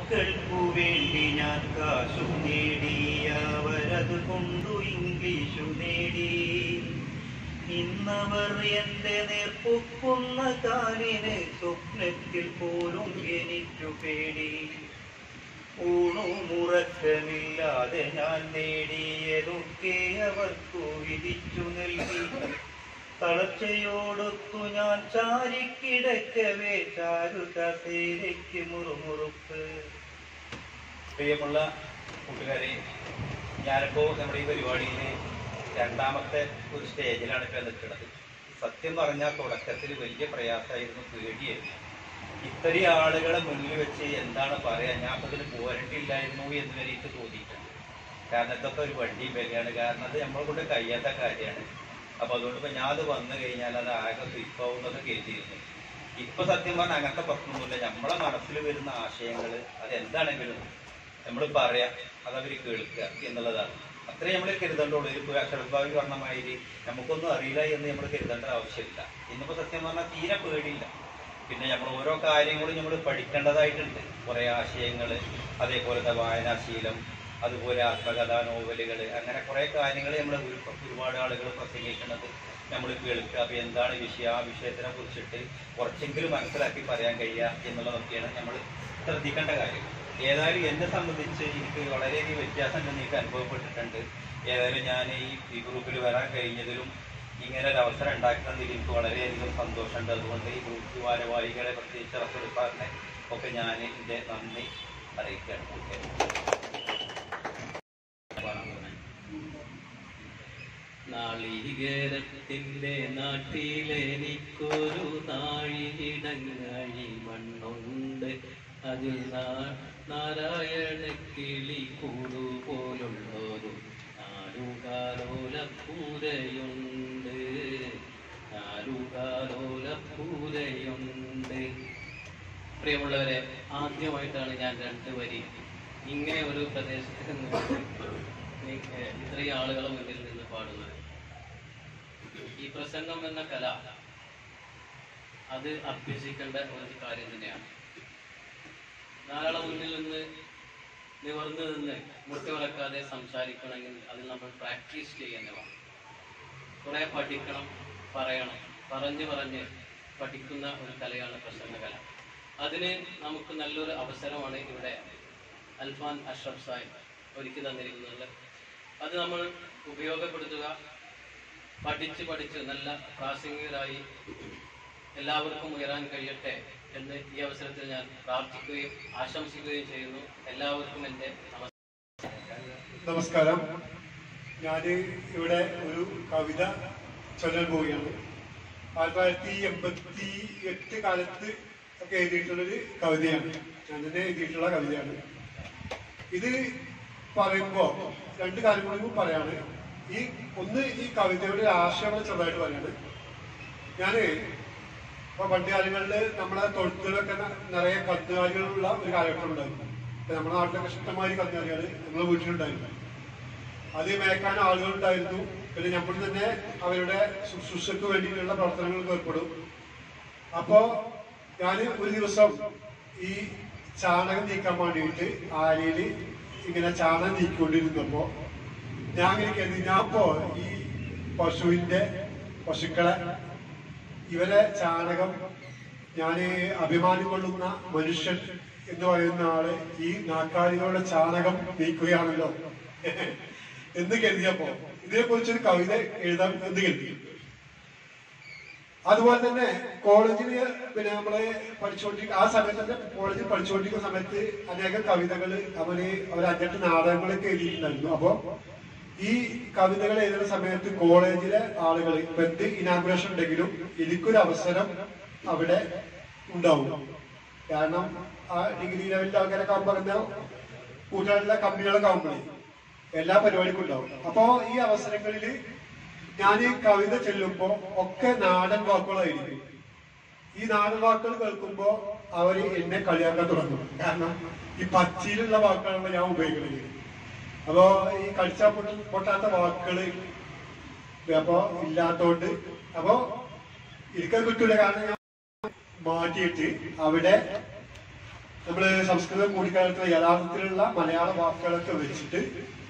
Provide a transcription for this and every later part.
മക്കൾക്കു വേണ്ടി ഞാൻ കാശു നേടി അവരത് കൊണ്ടു ഇംഗ്ലീഷു നേടി ഇന്നവർ എന്റെ നേർപ്പൊക്കുന്ന കാലിന് സ്വപ്നത്തിൽ പോലും എനിക്കു പേടി ഊണുമുറക്കമില്ലാതെ ഞാൻ നേടിയതൊക്കെ അവർക്കു വിധിച്ചു നൽകി തളർച്ചയോടൊത്തു ഞാൻ ചാരിക്കിടക്കവേ ചാരുകസേരയ്ക്ക് മുറുമുറുപ്പ് പ്രിയമുള്ള കൂട്ടുകാരെ ഞാനിപ്പോ നമ്മുടെ ഈ പരിപാടിയിൽ രണ്ടാമത്തെ ഒരു സ്റ്റേജിലാണ് ഇപ്പൊ നിൽക്കുന്നത് സത്യം പറഞ്ഞാൽ തുടക്കത്തിൽ വലിയ പ്രയാസമായിരുന്നു പേടിയായിരുന്നു ഇത്രയും ആളുകളെ മുന്നിൽ വെച്ച് എന്താണ് പറയാ ഞാൻ അപ്പൊ ഇതിന് പോരണ്ടില്ലായിരുന്നു എന്ന് വരെ എനിക്ക് തോന്നിയിട്ടുണ്ട് കാരണം ഇതൊക്കെ ഒരു വണ്ടി വിലയാണ് കാരണം അത് നമ്മളെ കൊണ്ട് കഴിയാത്ത കാര്യമാണ് അപ്പൊ അതുകൊണ്ട് ഇപ്പൊ ഞാൻ അത് വന്നു കഴിഞ്ഞാൽ അത് ആകെ സ്വിപ്പാവുന്നൊക്കെ കരുതിയിരുന്നു ഇപ്പൊ സത്യം പറഞ്ഞാൽ അങ്ങനത്തെ പ്രശ്നമൊന്നുമില്ല നമ്മളെ മനസ്സിൽ വരുന്ന ആശയങ്ങൾ അത് എന്താണെങ്കിലും നമ്മൾ പറയാ അത് അവർ കേൾക്കുക എന്നുള്ളതാണ് അത്രേ നമ്മൾ കരുതണ്ടുള്ളൂ ഒരു അക്ഷരഭാവി പറഞ്ഞ മാതിരി നമുക്കൊന്നും അറിയില്ല എന്ന് നമ്മൾ കരുതേണ്ട ആവശ്യമില്ല ഇന്നിപ്പോ സത്യം പറഞ്ഞാൽ തീരെ പേടിയില്ല പിന്നെ നമ്മൾ ഓരോ കാര്യങ്ങളും നമ്മൾ പഠിക്കേണ്ടതായിട്ടുണ്ട് കുറേ ആശയങ്ങൾ അതേപോലത്തെ വായനാശീലം അതുപോലെ ആത്മകഥാ നോവലുകൾ അങ്ങനെ കുറേ കാര്യങ്ങൾ നമ്മൾ ഒരുപാട് ആളുകൾ പ്രസംഗിക്കുന്നത് നമ്മൾ കേൾക്കുക അപ്പോൾ എന്താണ് വിഷയം ആ വിഷയത്തിനെ കുറിച്ചിട്ട് കുറച്ചെങ്കിലും മനസ്സിലാക്കി പറയാൻ കഴിയുക എന്നുള്ളതൊക്കെയാണ് നമ്മൾ ശ്രദ്ധിക്കേണ്ട കാര്യം ഏതായാലും എന്നെ സംബന്ധിച്ച് എനിക്ക് വളരെയധികം വ്യത്യാസം ഉണ്ടെന്ന് എനിക്ക് അനുഭവപ്പെട്ടിട്ടുണ്ട് ഏതായാലും ഞാൻ ഈ ഈ ഗ്രൂപ്പിൽ വരാൻ കഴിഞ്ഞതിലും ഇങ്ങനെ ഒരു അവസരം ഉണ്ടാക്കുന്നതിൽ എനിക്ക് വളരെയധികം സന്തോഷമുണ്ട് അതുകൊണ്ട് ഈ ഗ്രൂപ്പ് ഭാരവാഹികളെ പ്രത്യേകിച്ച് റസൂൽ സാറിനെ ഒക്കെ ഞാൻ എൻ്റെ നന്ദി അറിയിക്കുകയാണ് ഓക്കെ നാളികേരത്തിന്റെ നാട്ടിലെനിക്കൊരു നാഴിയിടങ്ങഴി മണ്ണുണ്ട് അതിൽ നാ- നാരായണ കിളി കൂടുപോലുള്ളൊരു നാലുകാലോലപ്പൂരയുണ്ട് നാലുകാലോലപ്പൂരയുണ്ട് പ്രിയമുള്ളവരെ ആദ്യമായിട്ടാണ് ഞാൻ രണ്ട് വരി ഇങ്ങനെ ഒരു പ്രദേശത്ത് നിന്ന് ഈ- ഏഹ് ഇത്രയും ആളുകളെ മുന്നിൽ നിന്ന് പാടുന്നത് ഈ പ്രസംഗം എന്ന കല അത് അഭ്യസിക്കേണ്ട ഒരു കാര്യം തന്നെയാണ് നാലാളെ മുന്നിൽ നിന്ന് നിവർന്നു നിന്ന് മുട്ടുവിളക്കാതെ സംസാരിക്കണമെങ്കിൽ അതിൽ നമ്മൾ പ്രാക്ടീസ് ചെയ്യുന്നതാണ് കുറെ പഠിക്കണം പറയണം പറഞ്ഞ് പറഞ്ഞ് പഠിക്കുന്ന ഒരു കലയാണ് പ്രസംഗ കല അതിന് നമുക്ക് നല്ലൊരു അവസരമാണ് ഇവിടെ അൽഫാൻ അഷ്റഫ് സാഹിബ് ഒരുക്കി തന്നിരിക്കുന്നത് അത് നമ്മൾ ഉപയോഗപ്പെടുത്തുക പഠിച്ച് പഠിച്ച് നല്ല പ്രാസംഗികരായി എല്ലാവർക്കും ഉയരാൻ കഴിയട്ടെ എന്ന് ഈ അവസരത്തിൽ ഞാൻ പ്രാർത്ഥിക്കുകയും ആശംസിക്കുകയും ചെയ്യുന്നു എല്ലാവർക്കും എൻ്റെ നമസ്കാരം നമസ്കാരം ഞാൻ ഇവിടെ ഒരു കവിത ചൊല്ലാൻ പോവുകയാണ് ആയിരത്തി തൊള്ളായിരത്തി എൺപത്തി എട്ട് കാലത്ത് ഒക്കെ എഴുതിയിട്ടുള്ളൊരു കവിതയാണ് ഞാൻ തന്നെ എഴുതിയിട്ടുള്ള കവിതയാണ് ഇത് പറയുമ്പോ രണ്ട് കാര്യങ്ങളും പറയാണ് ഈ ഒന്ന് ഈ കവിതയുടെ ആശയങ്ങൾ ചെറുതായിട്ട് പറയാണ് ഞാന് ഇപ്പൊ പണ്ട് കാലങ്ങളിൽ നമ്മുടെ തൊഴുത്തുകളൊക്കെ ന- നിറയെ കന്നുകാലികളുള്ള ഒരു കാലഘട്ടം ഉണ്ടായിരുന്നു ഇപ്പൊ നമ്മുടെ നാട്ടിലൊക്കെ ഇഷ്ടംമാതിരി കന്നുകാലികൾ നമ്മുടെ വീട്ടിലുണ്ടായിരുന്നു അത് മേക്കാൻ ആളുകളുണ്ടായിരുന്നു പിന്നെ നമ്മൾ തന്നെ അവരുടെ ശുശ്രൂഷയ്ക്ക് വേണ്ടിയിട്ടുള്ള പ്രവർത്തനങ്ങൾക്ക് ഏർപ്പെടും അപ്പോ ഞാൻ ഒരു ദിവസം ഈ ചാണകം നീക്കാൻ വേണ്ടിയിട്ട് ആലയില് ഇങ്ങനെ ചാണകം നീക്കിക്കൊണ്ടിരുന്നപ്പോ ഞാൻ ഇങ്ങനെ കരുതി ഞാൻ ഇപ്പോ ഈ പശുവിന്റെ പശുക്കളെ ഇവരെ ചാണകം ഞാൻ അഭിമാനം കൊള്ളുന്ന മനുഷ്യൻ എന്ന് പറയുന്ന ആള് ഈ നാക്കാലികളുടെ ചാണകം നീക്കുകയാണല്ലോ എന്ന് കരുതിയപ്പോ ഇതിനെ കുറിച്ചൊരു കവിത എഴുതാൻ എന്ന് കരുതി അതുപോലെ തന്നെ കോളേജിൽ പിന്നെ നമ്മള് പഠിച്ചുകൊണ്ടിരിക്കുന്ന ആ സമയത്ത് തന്നെ കോളേജിൽ പഠിച്ചുകൊണ്ടിരിക്കുന്ന സമയത്ത് അനേകം കവിതകൾ അവര് അവർ അഞ്ചെട്ട് നാടകങ്ങളൊക്കെ എഴുതിയിട്ടുണ്ടായിരുന്നു അപ്പൊ ഈ കവിതകൾ എഴുതുന്ന സമയത്ത് കോളേജിലെ ആളുകൾ ഇപ്പൊ എന്ത് ഇനാഗുറേഷൻ ഉണ്ടെങ്കിലും എനിക്കൊരു അവസരം അവിടെ ഉണ്ടാവും കാരണം ആ ഡിഗ്രി ലെവലിലെ ആൾക്കാരൊക്കെ ആകുമ്പോൾ പറഞ്ഞ കൂട്ടുകാരിലെ കമ്പനികളൊക്കെ ആകുമ്പോഴേ എല്ലാ പരിപാടിക്കും ഉണ്ടാവും അപ്പോ ഈ അവസരങ്ങളിൽ ഞാൻ ഈ കവിത ചെല്ലുമ്പോ ഒക്കെ നാടൻ വാക്കുകളായിരിക്കും ഈ നാടൻ വാക്കുകൾ കേൾക്കുമ്പോ അവര് എന്നെ കളിയാക്കാൻ തുടങ്ങും കാരണം ഈ പച്ചയിലുള്ള വാക്കുകളാണ് ഞാൻ ഉപയോഗിക്കുന്നത് അപ്പോ ഈ കളിച്ചാ പൊട്ട പൊട്ടാത്ത വാക്കുകള് അപ്പോ ഇല്ലാത്തോണ്ട് അപ്പോ ഇരിക്കാൻ കിട്ടൂല കാരണം ഞാൻ മാറ്റിയിട്ട് അവിടെ നമ്മള് സംസ്കൃതം കൂടിക്കാലത്തിലെ യഥാർത്ഥത്തിലുള്ള മലയാള വാക്കുകളൊക്കെ വെച്ചിട്ട്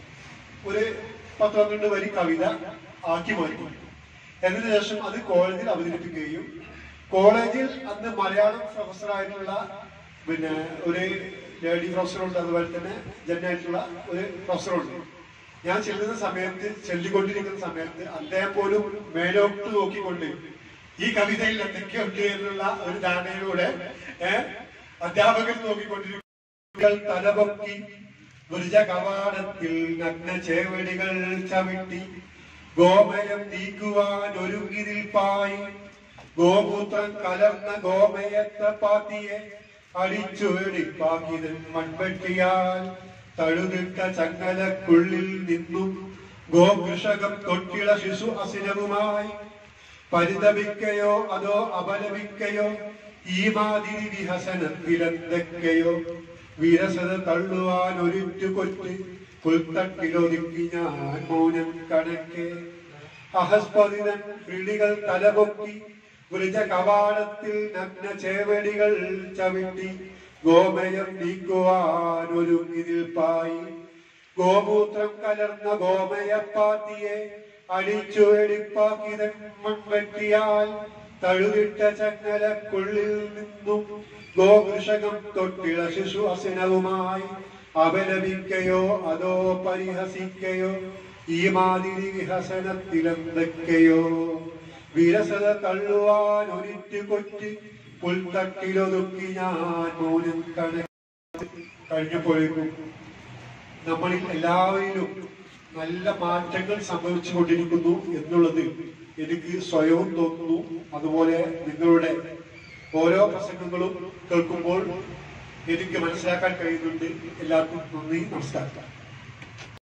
ഒരു പത്ത് പന്ത്രണ്ട് വരി കവിത ആക്കി മാറ്റി എന്നതിന് ശേഷം അത് കോളേജിൽ അവതരിപ്പിക്കുകയും കോളേജിൽ അന്ന് മലയാളം പ്രൊഫസറായിട്ടുള്ള പിന്നെ ഒരു ലേഡി പ്രൊഫസറുണ്ട് അതുപോലെ തന്നെ ജനായിട്ടുള്ള ഒരു പ്രൊഫസറുണ്ട് ഞാൻ ചെല്ലുന്ന സമയത്ത് ചെല്ലിക്കൊണ്ടിരിക്കുന്ന സമയത്ത് അദ്ദേഹം പോലും മേലോട്ട് നോക്കിക്കൊണ്ട് ഈ കവിതയിൽ എന്തൊക്കെയുണ്ട് എന്നുള്ള ഒരു ധാരണയിലൂടെ ഏഹ് അധ്യാപകർ നോക്കിക്കൊണ്ടിരിക്കും കുട്ടികൾ തലപൊക്കി വൃജ കവാടത്തിൽ നഗ്ന ചേവടികൾ ചവിട്ടി ഗോമയം നീക്കുവാൻ ഒരുങ്ങി നിൽപ്പായി ഗോമൂത്രം കലർന്ന ഗോമയത്തെ പാത്തിയെ അടിച്ചു വെടിപ്പാക്കിതൻ മൺവെട്ടിയാൽ തഴുതിട്ട ചങ്ങലക്കുള്ളിൽ നിന്നും ഗോകൃഷകം തൊട്ടിള ശിശു അസിനവുമായി പരിതപിക്കയോ അതോ അപലപിക്കയോ ഈ മാതിരി വിഹസനത്തിലെന്തൊക്കെയോ വിരസത തള്ളുവാൻ ഒരിറ്റു കൊറ്റ് പുൽത്തട്ടിലൊതുക്കി ഞാൻ മൗനം കണക്കെ അഹസ്പതിതൻ കിളികൾ തലപൊക്കി വൃജ കവാടത്തിൽ നഗ്ന ചേവടികൾ ചവിട്ടി ഗോമയം നീക്കുവാൻ ഒരുങ്ങി നിൽപ്പായി ഗോമൂത്രം കലർന്ന ഗോമയപ്പാത്തിയെ അടിച്ചു വെടിപ്പാക്കിതൻ മൺവെട്ടിയാൽ തഴുതിട്ട ചങ്ങലക്കുള്ളിൽ നിന്നും ഗോകൃഷകം തൊട്ടിള ശിശു അസിനവുമായി അപലപിക്കയോ അതോ പരിഹസിക്കയോ ഈ മാതിരി വിഹസനത്തിലെന്തൊക്കെയോ വിരസത തള്ളുവാൻ ഒരിറ്റ് കൊറ്റി പുൽത്തട്ടിലൊതുക്കി ഞാൻ മോനും കണ കഴിഞ്ഞപ്പോഴേക്കും നമ്മളിൽ എല്ലാവരിലും നല്ല മാറ്റങ്ങൾ സംഭവിച്ചു കൊണ്ടിരിക്കുന്നു എന്നുള്ളത് എനിക്ക് സ്വയവും തോന്നുന്നു അതുപോലെ നിങ്ങളുടെ ഓരോ പ്രസംഗങ്ങളും കേൾക്കുമ്പോൾ എനിക്ക് മനസ്സിലാക്കാൻ കഴിയുന്നുണ്ട് എല്ലാവർക്കും നന്ദി നമസ്കാരം